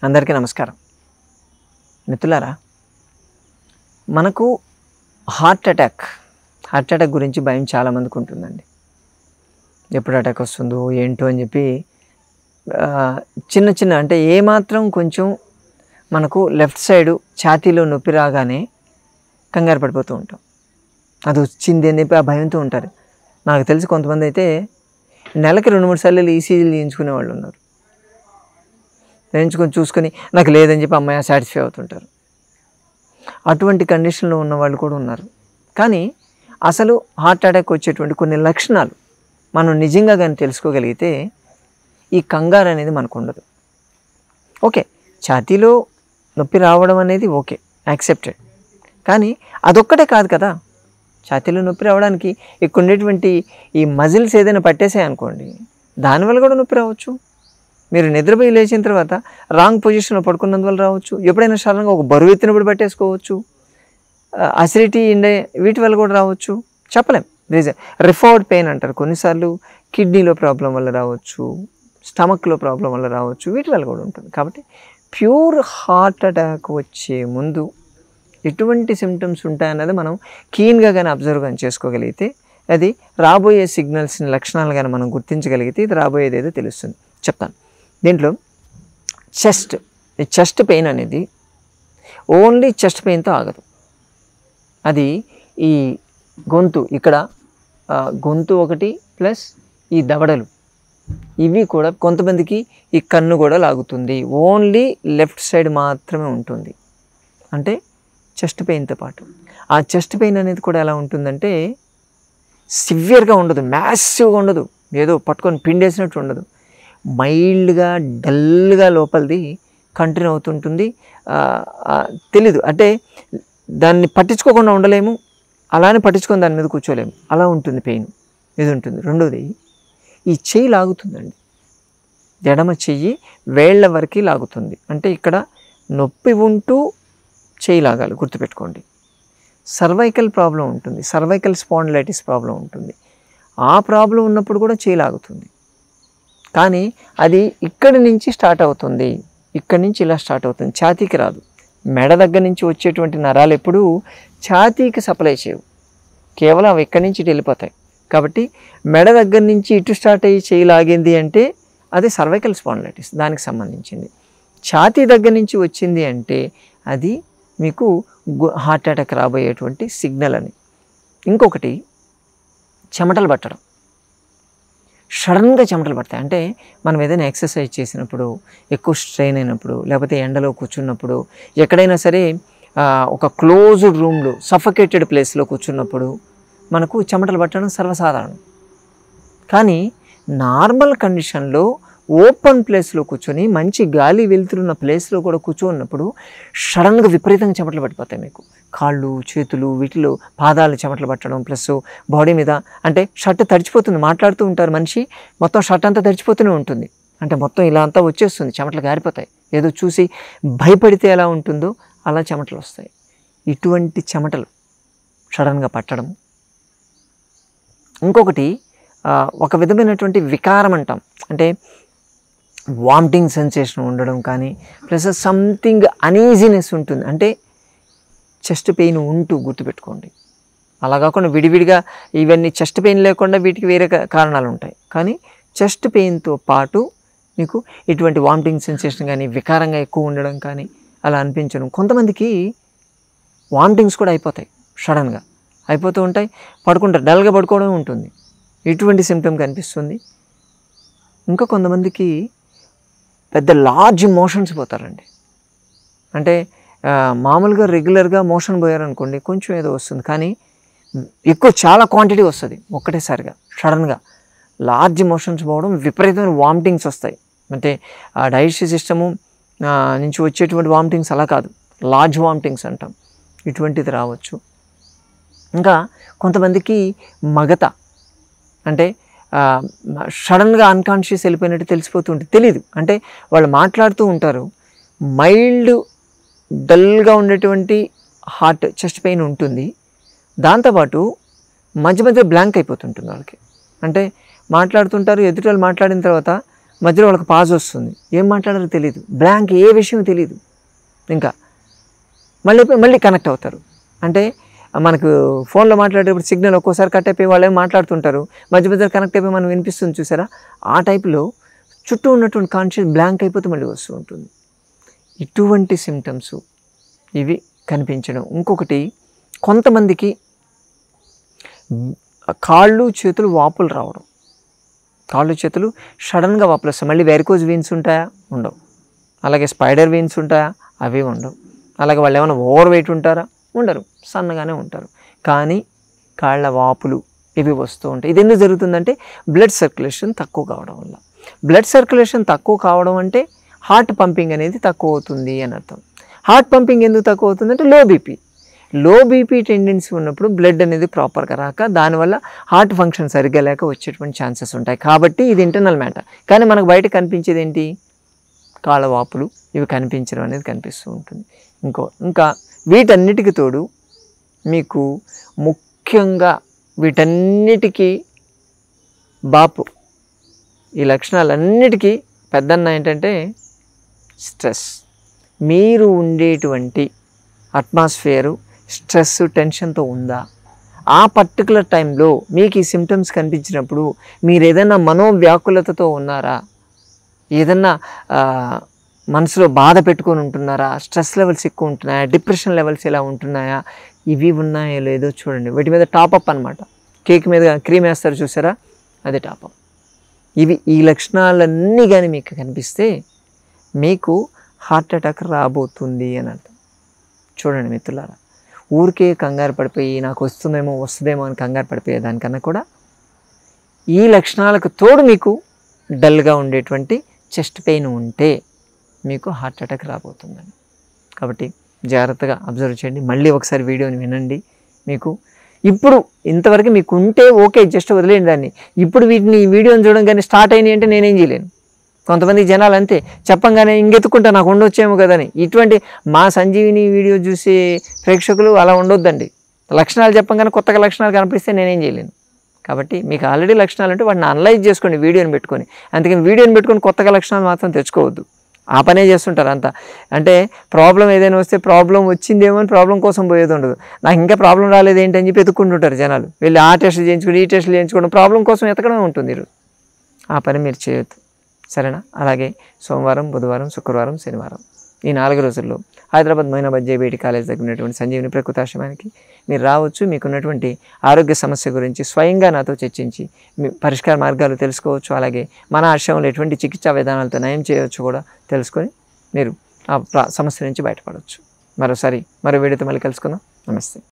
అందరికీ నమస్కారం మిత్రులారా మనకు హార్ట్ అటాక్ హార్ట్ అటాక్ గురించి భయం చాలామందికి ఉంటుందండి ఎప్పుడు అటాక్ వస్తుందో ఏంటో అని చెప్పి ఆ, చిన్న చిన్న అంటే ఏమాత్రం కొంచెం మనకు లెఫ్ట్ సైడు ఛాతీలో నొప్పి రాగానే కంగారు పడిపోతూ ఉంటాం అది వచ్చింది అని చెప్పి ఆ భయంతో ఉంటారు నాకు తెలిసి కొంతమంది అయితే నెలకి రెండు మూడు సార్లు ఈసీజీలు చేయించుకునే వాళ్ళు ఉన్నారు వేయించుకొని చూసుకొని నాకు లేదని చెప్పి అమ్మాయి సాటిస్ఫై అవుతుంటారు అటువంటి కండిషన్లో ఉన్న వాళ్ళు కూడా ఉన్నారు కానీ అసలు హార్ట్ అటాక్ వచ్చేటువంటి కొన్ని లక్షణాలు మనం నిజంగా కానీ తెలుసుకోగలిగితే ఈ కంగారు అనేది మనకు ఉండదు ఓకే ఛాతీలో నొప్పి రావడం అనేది ఓకే యాక్సెప్టెడ్ కానీ అదొక్కటే కాదు కదా ఛాతీలో నొప్పి రావడానికి ఇక్కడ ఉండేటువంటి ఈ మజిల్స్ ఏదైనా పట్టేసాయి అనుకోండి దానివల్ల కూడా నొప్పి రావచ్చు మీరు నిద్రపోయి లేచిన తర్వాత రాంగ్ పొజిషన్లో పడుకున్నందువల్ల రావచ్చు ఎప్పుడైనా సడన్గా ఒక బరువు ఎత్తినప్పుడు పట్టేసుకోవచ్చు అసిడిటీ ఇండే వీటి వల్ల కూడా రావచ్చు చెప్పలేం రీజన్ రిఫర్డ్ పెయిన్ అంటారు కొన్నిసార్లు కిడ్నీలో ప్రాబ్లం వల్ల రావచ్చు స్టమక్లో ప్రాబ్లం వల్ల రావచ్చు వీటి వల్ల కూడా ఉంటుంది కాబట్టి ప్యూర్ హార్ట్ అటాక్ వచ్చే ముందు ఎటువంటి సిమ్టమ్స్ ఉంటాయన్నది మనం కీన్గా కానీ అబ్జర్వ్ కానీ చేసుకోగలిగితే అది రాబోయే సిగ్నల్స్ని లక్షణాలు కానీ మనం గుర్తించగలిగితే ఇది రాబోయేది ఏదో తెలుస్తుంది చెప్తాను దీంట్లో చెస్ట్ ఈ చెస్ట్ పెయిన్ అనేది ఓన్లీ చెస్ట్ పెయిన్తో ఆగదు అది ఈ గొంతు ఇక్కడ ఆ, గొంతు ఒకటి ప్లస్ ఈ దవడలు ఇవి కూడా కొంతమందికి ఈ కన్ను కూడా లాగుతుంది ఓన్లీ లెఫ్ట్ సైడ్ మాత్రమే ఉంటుంది అంటే చెస్ట్ పెయిన్తో పాటు ఆ చెస్ట్ పెయిన్ అనేది కూడా ఎలా ఉంటుందంటే సివియర్గా ఉండదు మ్యాసివ్గా ఉండదు ఏదో పట్టుకొని పిండేసినట్టు ఉండదు మైల్డ్గా డల్గా లోపలిది కంటిన్యూ అవుతుంటుంది ఆ, ఆ, తెలీదు అంటే దాన్ని పట్టించుకోకుండా ఉండలేము అలానే పట్టించుకొని దాని మీద కూర్చోలేము అలా ఉంటుంది పెయిన్ ఇది ఉంటుంది రెండోది ఈ చెయ్యి లాగుతుందండి ఎడమ చెయ్యి వేళ్ల వరకు లాగుతుంది అంటే ఇక్కడ నొప్పి ఉంటూ చెయ్యి లాగాలి గుర్తుపెట్టుకోండి సర్వైకల్ ప్రాబ్లం ఉంటుంది సర్వైకల్ స్పాండిలైటిస్ ప్రాబ్లం ఉంటుంది ఆ ప్రాబ్లం ఉన్నప్పుడు కూడా చేయి లాగుతుంది కానీ అది ఇక్కడి నుంచి స్టార్ట్ అవుతుంది ఇక్కడి నుంచి ఇలా స్టార్ట్ అవుతుంది ఛాతీకి రాదు మెడ దగ్గర నుంచి వచ్చేటువంటి నరాలు ఎప్పుడూ ఛాతీకి సప్లై చేయవు కేవలం అవి ఇక్కడి నుంచి ఇటు వెళ్ళిపోతాయి కాబట్టి మెడ దగ్గర నుంచి ఇటు స్టార్ట్ అయ్యి చేయి లాగింది అంటే అది సర్వైకల్ స్పాండిలైటిస్ దానికి సంబంధించింది ఛాతీ దగ్గర నుంచి వచ్చింది అంటే అది మీకు గు- హార్ట్ అటాక్ రాబోయేటువంటి సిగ్నల్ అని ఇంకొకటి చెమటలు పట్టడం సడన్గా చెమటలు పడతాయి అంటే మనం ఏదైనా ఎక్సర్సైజ్ చేసినప్పుడు ఎక్కువ స్ట్రెయిన్ అయినప్పుడు లేకపోతే ఎండలో కూర్చున్నప్పుడు ఎక్కడైనా సరే ఆ, ఒక క్లోజ్డ్ రూమ్లో సఫకేటెడ్ ప్లేస్లో కూర్చున్నప్పుడు మనకు చెమటలు పట్టడం సర్వసాధారణం కానీ నార్మల్ కండిషన్లో ఓపెన్ ప్లేస్లో కూర్చొని మంచి గాలి వెళ్తున్న ప్లేస్లో కూడా కూర్చోన్నప్పుడు సడన్గా విపరీతంగా చెమటలు పట్టిపోతాయి మీకు కాళ్ళు చేతులు వీటిలో పాదాలు చెమటలు పట్టడం ప్లస్ బాడీ మీద అంటే షర్ట్ తడిచిపోతుంది మాట్లాడుతూ ఉంటారు మనిషి మొత్తం షర్ట్ అంతా తడిచిపోతూనే ఉంటుంది అంటే మొత్తం ఇలా అంతా వచ్చేస్తుంది చెమటలు గారిపోతాయి ఏదో చూసి భయపడితే ఎలా ఉంటుందో అలా చెమటలు వస్తాయి ఇటువంటి చెమటలు సడన్గా పట్టడం ఇంకొకటి ఆ, ఒక విధమైనటువంటి వికారం అంటాం అంటే వామిటింగ్ సెన్సేషన్ ఉండడం కానీ ప్లస్ సంథింగ్ అనీజీనెస్ ఉంటుంది అంటే చెస్ట్ పెయిన్ ఉంటూ గుర్తుపెట్టుకోండి అలా కాకుండా విడివిడిగా ఇవన్నీ చెస్ట్ పెయిన్ లేకుండా వీటికి వేరే కా- కారణాలు ఉంటాయి కానీ చెస్ట్ పెయిన్తో పాటు మీకు ఇటువంటి వామిటింగ్ సెన్సేషన్ కానీ వికారంగా ఎక్కువ ఉండడం కానీ అలా అనిపించడం కొంతమందికి వామిటింగ్స్ కూడా అయిపోతాయి సడన్గా అయిపోతూ ఉంటాయి పడుకుంటారు డల్గా పడుకోవడం ఉంటుంది ఇటువంటి సిమ్టమ్ కనిపిస్తుంది ఇంకా కొంతమందికి పెద్ద లార్జ్ మోషన్స్ పోతారండి అంటే ఆ, మామూలుగా రెగ్యులర్గా మోషన్ పోయారనుకోండి కొంచెం ఏదో వస్తుంది కానీ ఎక్కువ చాలా క్వాంటిటీ వస్తుంది ఒక్కటేసారిగా సడన్గా లార్జ్ మోషన్స్ పోవడం విపరీతమైన వామిటింగ్స్ వస్తాయి అంటే ఆ డైజెస్టివ్ సిస్టము నుంచి వచ్చేటువంటి వామిటింగ్స్ అలా కాదు లార్జ్ వామిటింగ్స్ అంటాం ఇటువంటిది రావచ్చు ఇంకా కొంతమందికి మగత అంటే సడన్గా అన్కాన్షియస్ వెళ్ళిపోయినట్టు తెలిసిపోతూ ఉంటుంది తెలీదు అంటే వాళ్ళు మాట్లాడుతూ ఉంటారు మైల్డ్ డల్గా ఉండేటువంటి హార్ట్ చెస్ట్ పెయిన్ ఉంటుంది దాంతోపాటు మధ్య మధ్య బ్లాంక్ అయిపోతుంటుంది వాళ్ళకి అంటే మాట్లాడుతుంటారు ఎదుటి వాళ్ళు మాట్లాడిన తర్వాత మధ్యలో వాళ్ళకి పాజ్ వస్తుంది ఏం మాట్లాడారో తెలియదు బ్లాంక్ ఏ విషయం తెలియదు ఇంకా మళ్ళీ మళ్ళీ కనెక్ట్ అవుతారు అంటే మనకు ఫోన్లో మాట్లాడేటప్పుడు సిగ్నల్ ఒక్కోసారి కట్ అయిపోయి వాళ్ళు ఏం మాట్లాడుతుంటారు మధ్య మధ్యలో కనెక్ట్ అయిపోయి మనం వినిపిస్తుంది చూసారా ఆ టైప్లో చుట్టూ ఉన్నటువంటి కాన్షియస్ బ్లాంక్ అయిపోతే మళ్ళీ వస్తూ ఉంటుంది ఇటువంటి సిమ్టమ్స్ ఇవి కనిపించడం ఇంకొకటి కొంతమందికి కాళ్ళు చేతులు వాపులు రావడం కాళ్ళు చేతులు సడన్గా వాపులు వస్తాయి మళ్ళీ వెరికోజ్ వీన్స్ ఉంటాయా ఉండవు అలాగే స్పైడర్ వీన్స్ ఉంటాయా అవి ఉండవు అలాగే వాళ్ళు ఏమైనా ఓవర్ వెయిట్ ఉంటారా ఉండరు సన్నగానే ఉంటారు కానీ కాళ్ళ వాపులు ఇవి వస్తూ ఉంటాయి ఇది ఎందుకు జరుగుతుందంటే బ్లడ్ సర్క్యులేషన్ తక్కువ కావడం వల్ల బ్లడ్ సర్క్యులేషన్ తక్కువ కావడం అంటే హార్ట్ పంపింగ్ అనేది తక్కువ అవుతుంది అని అర్థం హార్ట్ పంపింగ్ ఎందుకు తక్కువ అవుతుందంటే low BP low BP tendency ఉన్నప్పుడు బ్లడ్ అనేది ప్రాపర్గా రాక దానివల్ల హార్ట్ ఫంక్షన్ సరిగ్గా లేక వచ్చేటువంటి ఛాన్సెస్ ఉంటాయి కాబట్టి ఇది ఇంటర్నల్ మ్యాటర్ కానీ మనకు బయట కనిపించేది ఏంటి కాళ్ళవాపులు ఇవి కనిపించడం అనేది కనిపిస్తూ ఉంటుంది ఇంకో ఇంకా వీటన్నిటికి తోడు మీకు ముఖ్యంగా వీటన్నిటికీ బాపు ఈ లక్షణాలన్నిటికీ పెద్దన్న ఏంటంటే స్ట్రెస్ మీరు ఉండేటువంటి అట్మాస్ఫియరు స్ట్రెస్ టెన్షన్తో ఉందా ఆ పర్టికులర్ టైంలో మీకు ఈ సిమ్టమ్స్ కనిపించినప్పుడు మీరు ఏదైనా మనోవ్యాకులతతో ఉన్నారా ఏదన్నా ఆ, మనసులో బాధ పెట్టుకొని ఉంటున్నారా స్ట్రెస్ లెవెల్స్ ఎక్కువ ఉంటున్నాయా డిప్రెషన్ లెవెల్స్ ఎలా ఉంటున్నాయా ఇవి ఉన్నాయో లేదో చూడండి వీటి మీద టాపప్ అనమాట కేక్ మీద క్రీమ్ వేస్తారు చూసారా అది టాపప్ ఇవి ఈ లక్షణాలన్నీ కానీ మీకు కనిపిస్తే మీకు హార్ట్ అటాక్ రాబోతుంది అని అర్థం చూడండి మిత్రులారా ఊరికే కంగారు పడిపోయి నాకు వస్తుందేమో వస్తుందేమో అని కంగారు పడిపోయే దానికన్నా కూడా ఈ లక్షణాలకు తోడు మీకు డల్గా ఉండేటువంటి చెస్ట్ పెయిన్ ఉంటే మీకు హార్ట్ అటాక్ రాబోతుందని కాబట్టి జాగ్రత్తగా అబ్జర్వ్ చేయండి మళ్ళీ ఒకసారి వీడియోని వినండి మీకు ఇప్పుడు ఇంతవరకు మీకు ఉంటే ఓకే జస్ట్ వదిలేయండి దాన్ని ఇప్పుడు వీటిని ఈ వీడియోని చూడంగానే స్టార్ట్ అయినాయి అంటే నేనేం చేయలేను కొంతమంది జనాలు అంతే చెప్పంగానే ఇంకెత్తుకుంటా నాకు ఉండొచ్చేమో కదని ఇటువంటి మా సంజీవిని వీడియో చూసే ప్రేక్షకులు అలా ఉండొద్దండి లక్షణాలు చెప్పంగానే కొత్తగా లక్షణాలు కనిపిస్తే నేనేం చేయలేను కాబట్టి మీకు ఆల్రెడీ లక్షణాలు ఉంటే వాటిని అనలైజ్ చేసుకోండి వీడియోని పెట్టుకొని అందుకని వీడియోని పెట్టుకొని కొత్తగా లక్షణాలు మాత్రం తెచ్చుకోవద్దు ఆ పనే చేస్తుంటారు అంతా అంటే ప్రాబ్లం ఏదైనా వస్తే ప్రాబ్లం వచ్చిందేమో అని ప్రాబ్లం కోసం పోయేది ఉండదు నాకు ఇంకా ప్రాబ్లం రాలేదు ఏంటి అని చెప్పి ఎత్తుకుంటుంటారు జనాలు వెళ్ళి ఆ టెస్టులు చేయించుకుని ఈ టెస్టులు చేయించుకోవడం ప్రాబ్లం కోసం ఎతకడమే ఉంటుంది ఈరోజు ఆ పని మీరు చేయొద్దు సరేనా అలాగే సోమవారం బుధవారం శుక్రవారం శనివారం ఈ నాలుగు రోజుల్లో హైదరాబాద్ మైనాబాద్ జేబీటి కాలేజ్ దగ్గర ఉన్నటువంటి సంజీవిని ప్రకృతాశ్రమానికి మీరు రావచ్చు మీకున్నటువంటి ఆరోగ్య సమస్య గురించి స్వయంగా నాతో చర్చించి మీ పరిష్కార మార్గాలు తెలుసుకోవచ్చు అలాగే మన ఆశ్రమంలో ఎటువంటి చికిత్సా విధానాలతో నయం చేయవచ్చు కూడా తెలుసుకొని మీరు ఆ ప్రా- సమస్య నుంచి బయటపడవచ్చు మరోసారి మరో వీడియోతో మళ్ళీ కలుసుకుందాం నమస్తే